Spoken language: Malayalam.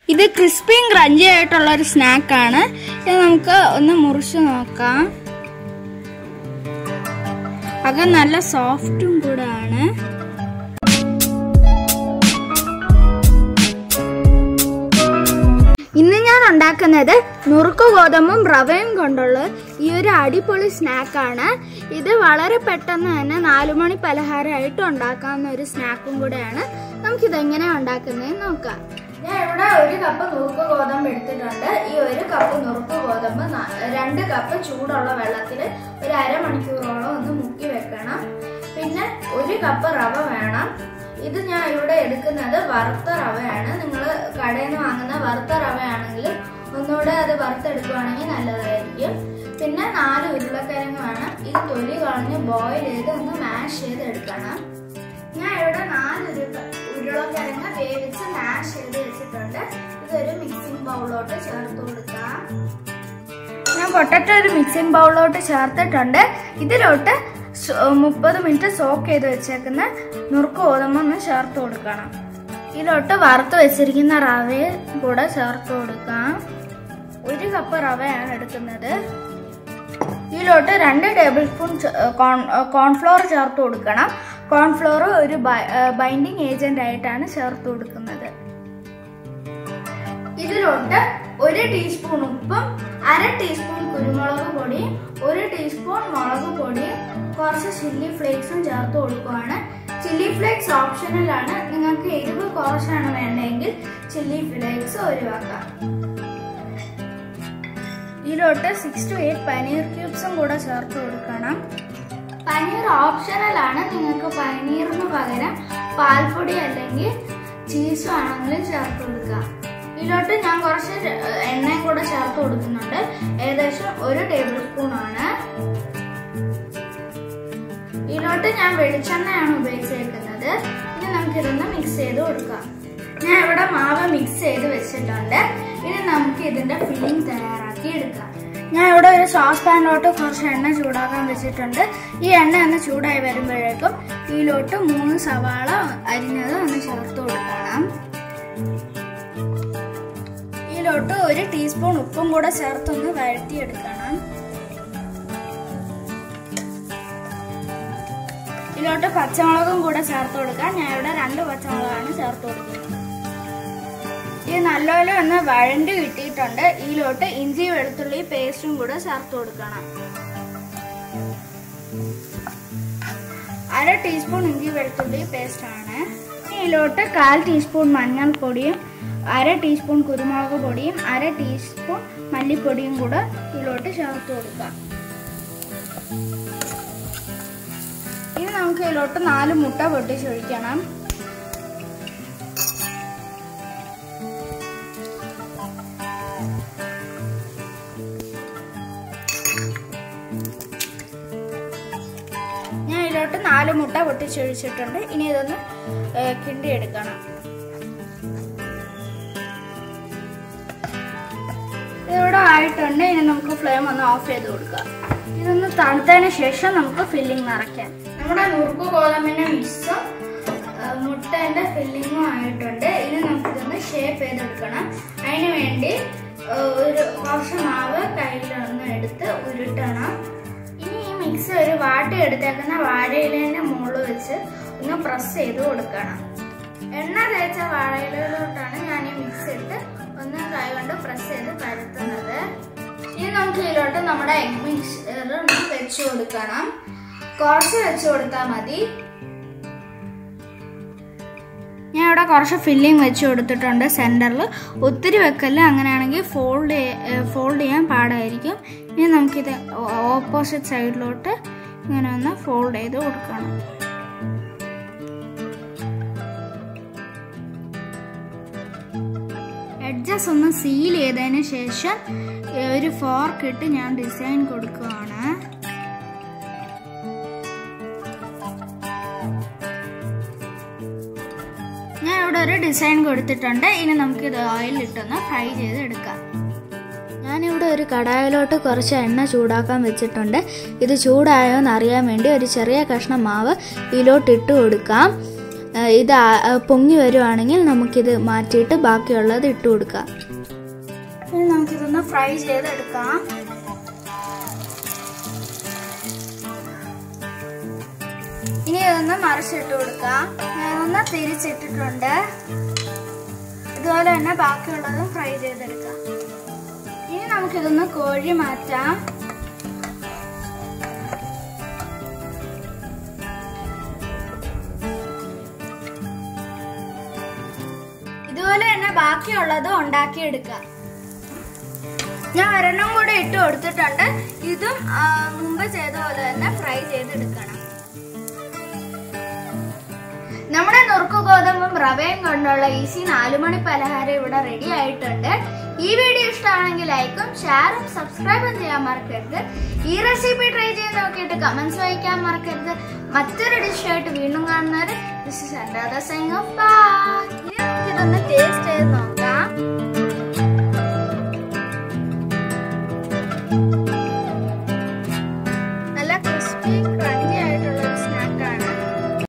ഇത് ക്രിസ്പിയും ക്രഞ്ചി ആയിട്ടുള്ള ഒരു സ്നാക്കാണ് ഇത് നമുക്ക് ഒന്ന് മുറിച്ച് നോക്കാം അത് നല്ല സോഫ്റ്റും കൂടെ ആണ് ഇന്ന് ഞാൻ ഉണ്ടാക്കുന്നത് നുറുക്ക് ഗോതമ്പും റവയും കൊണ്ടുള്ള ഈ ഒരു അടിപൊളി സ്നാക്കാണ് ഇത് വളരെ പെട്ടെന്ന് തന്നെ നാലുമണി പലഹാരമായിട്ട് ഉണ്ടാക്കാവുന്ന ഒരു സ്നാക്കും കൂടെയാണ് നമുക്കിത് എങ്ങനെയാണ് ഉണ്ടാക്കുന്നതെന്ന് നോക്കാം ഞാൻ ഇവിടെ ഒരു കപ്പ് നുറുക്ക് ഗോതമ്പ് എടുത്തിട്ടുണ്ട് ഈ ഒരു കപ്പ് നുറുക്ക് ഗോതമ്പ് ന- രണ്ട് കപ്പ് ചൂടുള്ള വെള്ളത്തിൽ ഒരു അരമണിക്കൂറോളം ഒന്ന് മുക്കി വെക്കണം പിന്നെ ഒരു കപ്പ് റവ വേണം ഇത് ഞാൻ ഇവിടെ എടുക്കുന്നത് വറുത്ത റവയാണ് നിങ്ങൾ കടയിൽ നിന്ന് വാങ്ങുന്ന വറുത്ത റവയാണെങ്കിൽ ഒന്നുകൂടെ അത് വറുത്തെടുക്കുവാണെങ്കിൽ നല്ലതായിരിക്കും പിന്നെ നാല് ഉരുളക്കിഴങ്ങ് വേണം ഇത് തൊലി കളഞ്ഞ് ബോയിൽ ചെയ്ത് ഒന്ന് മാഷ് ചെയ്ത് എടുക്കണം ഞാൻ ഇവിടെ നാല് ഉരുള ഉരുളക്കിഴങ്ങ് വേവിച്ച് മാഷ് ചെയ്ത് വെച്ചിട്ടുണ്ട് ഇതൊരു മിക്സിംഗ് ബൗളിലോട്ട് ചേർത്ത് കൊടുക്കാം ഞാൻ പൊട്ടറ്റോ ഒരു മിക്സിംഗ് ബൗളിലോട്ട് ചേർത്തിട്ടുണ്ട് ഇതിലോട്ട് മുപ്പത് മിനിറ്റ് സോക്ക് ചെയ്ത് വെച്ചേക്കുന്ന നുറുക്ക് ഗോതമ്പ് ഒന്ന് ചേർത്ത് കൊടുക്കണം ഇതിലോട്ട് വറുത്ത് വെച്ചിരിക്കുന്ന റവയും കൂടെ ചേർത്ത് കൊടുക്കാം ഒരു കപ്പ് റവയാണ് എടുക്കുന്നത് ഇതിലോട്ട് രണ്ട് ടേബിൾ സ്പൂൺ കോൺഫ്ലോർ ചേർത്ത് കൊടുക്കണം കോൺഫ്ലോർ ഒരു ബൈൻഡിങ് ഏജന്റ് ആയിട്ടാണ് ചേർത്ത് കൊടുക്കുന്നത് ഇതിലോട്ട് ഒരു ടീസ്പൂൺ ഉപ്പും അര ടീസ്പൂൺ കുരുമുളക് പൊടിയും ഒരു ടീസ്പൂൺ മുളക് പൊടിയും കുറച്ച് ചില്ലി ഫ്ലേക്സും ചേർത്ത് കൊടുക്കുവാണ് ചില്ലി ഫ്ലേക്സ് ഓപ്ഷണലാണ് നിങ്ങൾക്ക് എരിവ് കുറച്ചാണ് വേണ്ടതെങ്കിൽ ചില്ലി ഫ്ലേക്സ് ഒഴിവാക്കാം ഇതിലോട്ട് സിക്സ് ടു എയ്റ്റ് പനീർ ക്യൂബ്സും കൂടെ ചേർത്ത് കൊടുക്കണം പനീർ ഓപ്ഷണലാണ് നിങ്ങൾക്ക് പനീറിന് പകരം പാൽപ്പൊടി അല്ലെങ്കിൽ ചീസും ആണെങ്കിലും ചേർത്ത് കൊടുക്കാം ഇതിലോട്ട് ഞാൻ കുറച്ച് എണ്ണയും കൂടെ ചേർത്ത് കൊടുക്കുന്നുണ്ട് ഏകദേശം ഒരു ടേബിൾ സ്പൂൺ ആണ് ഇതിലോട്ട് ഞാൻ വെളിച്ചെണ്ണയാണ് ഉപയോഗിച്ചേക്കുന്നത് ഇനി നമുക്കിതൊന്ന് മിക്സ് ചെയ്ത് കൊടുക്കാം ഞാൻ ഇവിടെ മാവ് മിക്സ് ചെയ്ത് വെച്ചിട്ടുണ്ട് ഇനി നമുക്ക് ഇതിന്റെ ഫില്ലിംഗ് തയ്യാറാക്കി എടുക്കാം ഞാൻ ഇവിടെ ഒരു സോസ് പാനിലോട്ട് കുറച്ച് എണ്ണ ചൂടാക്കാൻ വെച്ചിട്ടുണ്ട് ഈ എണ്ണ ഒന്ന് ചൂടായി വരുമ്പോഴേക്കും ഇതിലോട്ട് മൂന്ന് സവാള അരിഞ്ഞത് ഒന്ന് ചേർത്ത് കൊടുക്കണം ഇതിലോട്ട് ഒരു ടീസ്പൂൺ ഉപ്പും കൂടെ ചേർത്തൊന്ന് വഴറ്റിയെടുക്കണം ഇതിലോട്ട് പച്ചമുളകും കൂടെ ചേർത്ത് കൊടുക്കാം ഞാൻ ഇവിടെ രണ്ട് പച്ചമുളകാണ് ചേർത്ത് കൊടുക്കുന്നത് ഇത് നല്ലപോലെ ഒന്ന് വഴണ്ടി കിട്ടിയിട്ടുണ്ട് ഇതിലോട്ട് ഇഞ്ചി വെളുത്തുള്ളി പേസ്റ്റും കൂടെ ചേർത്ത് കൊടുക്കണം അര ടീസ്പൂൺ ഇഞ്ചി വെളുത്തുള്ളി പേസ്റ്റ് ആണ് ഇതിലോട്ട് കാൽ ടീസ്പൂൺ മഞ്ഞൾപ്പൊടിയും അര ടീസ്പൂൺ കുരുമുളക് പൊടിയും അര ടീസ്പൂൺ മല്ലിപ്പൊടിയും കൂടെ ഇതിലോട്ട് ചേർത്ത് കൊടുക്കാം ഇനി നമുക്ക് ഇതിലോട്ട് നാല് മുട്ട പൊട്ടിച്ചൊഴിക്കണം ഞാൻ ഇതിലോട്ട് നാല് മുട്ട പൊട്ടിച്ചൊഴിച്ചിട്ടുണ്ട് ഇനി ഇതൊന്ന് ഏ, കിണ്ടിയെടുക്കണം ഇതിവിടെ ആയിട്ടുണ്ട് ഇനി നമുക്ക് ഫ്ലെയിം ഒന്ന് ഓഫ് ചെയ്ത് കൊടുക്കാം ഇതൊന്ന് തണുത്തതിന് ശേഷം നമുക്ക് ഫില്ലിംഗ് നിറയ്ക്കാം നമ്മുടെ നുറുക്ക് ഗോതമ്പിന്റെ മിക്സും മുട്ടേന്റെ ഫില്ലിങ്ങും ആയിട്ടുണ്ട് ഇനി നമുക്കിതൊന്ന് ഷേപ്പ് ചെയ്തെടുക്കണം അതിന് വേണ്ടി ആ, ഒരു കുറച്ച് മാവ് കയ്യിലൊന്ന് എടുത്ത് ഉരുട്ടണം ഇനി ഈ മിക്സ് ഒരു വാട്ടി എടുത്തേക്കുന്ന വാഴയിലേന്റെ മുകളിൽ വെച്ച് ഒന്ന് പ്രസ് ചെയ്ത് കൊടുക്കണം എണ്ണ തേച്ച വാഴയിലോട്ടാണ് ഞാൻ ഈ മിക്സ് ഇട്ട് ഒന്ന് കൈകൊണ്ട് പ്രസ് ചെയ്ത് പരത്തുന്നത് ഇനി നമുക്ക് ഇതിലോട്ട് നമ്മുടെ എഗ് മിക്സർ ഒന്ന് വെച്ച് കൊടുക്കണം കുറച്ച് വെച്ച് കൊടുത്താൽ മതി ഞാൻ ഇവിടെ കുറച്ച് ഫില്ലിംഗ് വെച്ച് കൊടുത്തിട്ടുണ്ട് സെൻറ്ററിൽ ഒത്തിരി വെക്കല്ല അങ്ങനെയാണെങ്കിൽ ഫോൾഡ് ഫോൾഡ് ചെയ്യാൻ പാടായിരിക്കും ഇനി നമുക്കിത് ഓപ്പോസിറ്റ് സൈഡിലോട്ട് ഇങ്ങനെ ഒന്ന് ഫോൾഡ് ചെയ്ത് കൊടുക്കണം എഡ്ജസ് ഒന്ന് സീൽ ചെയ്തതിന് ശേഷം ഏ, ഒരു ഫോർക്ക് ഇട്ട് ഞാൻ ഡിസൈൻ കൊടുക്കുകയാണ് ഞാൻ ഇവിടെ ഒരു ഡിസൈൻ കൊടുത്തിട്ടുണ്ട് ഇനി നമുക്ക് ഇത് ഓയിലിട്ടൊന്ന് ഫ്രൈ ചെയ്ത് എടുക്കാം ഞാനിവിടെ ഒരു കടായിലോട്ട് കുറച്ച് എണ്ണ ചൂടാക്കാൻ വെച്ചിട്ടുണ്ട് ഇത് ചൂടായോ എന്ന് അറിയാൻ വേണ്ടി ഒരു ചെറിയ കഷ്ണം മാവ് ഇതിലോട്ട് ഇട്ട് കൊടുക്കാം ആ, ഇത് ആ- ആ, പൊങ്ങി വരുവാണെങ്കിൽ നമുക്കിത് മാറ്റിയിട്ട് ബാക്കിയുള്ളത് ഇട്ട് കൊടുക്കാം ഇനി നമുക്കിതൊന്ന് ഫ്രൈ ചെയ്തെടുക്കാം ഇനി ഇതൊന്ന് മറിച്ചിട്ട് കൊടുക്കാം ഞാനൊന്ന് തിരിച്ചിട്ടിട്ടുണ്ട് ഇതുപോലെ തന്നെ ബാക്കിയുള്ളതും ഫ്രൈ ചെയ്തെടുക്കാം ഇനി നമുക്കിതൊന്ന് കോഴി മാറ്റാം ഇതുപോലെ തന്നെ ബാക്കിയുള്ളത് ഉണ്ടാക്കിയെടുക്കാം ഞാൻ ഒരെണ്ണം കൂടെ ഇട്ട് കൊടുത്തിട്ടുണ്ട് ഇതും ആ, മുമ്പ് ചെയ്ത പോലെ തന്നെ ഫ്രൈ ചെയ്തെടുക്കണം നമ്മുടെ നുറുക്ക് ഗോതമ്പും റവയും കൊണ്ടുള്ള ഈസി നാലുമണി പലഹാരം ഇവിടെ റെഡി ആയിട്ടുണ്ട് ഈ വീഡിയോ ഇഷ്ടമാണെങ്കിൽ ലൈക്കും ഷെയറും സബ്സ്ക്രൈബും ചെയ്യാൻ മറക്കരുത് ഈ റെസിപ്പി ട്രൈ ചെയ്ത് നോക്കിയിട്ട് കമന്റ്സ് വായിക്കാൻ മറക്കരുത് മറ്റൊരു ഡിഷായിട്ട് വീണ്ടും കാണുന്നവര് this is under the sign off bye ഇനി നമുക്കിതൊന്ന് ടേസ്റ്റ് ചെയ്ത് നോക്കാം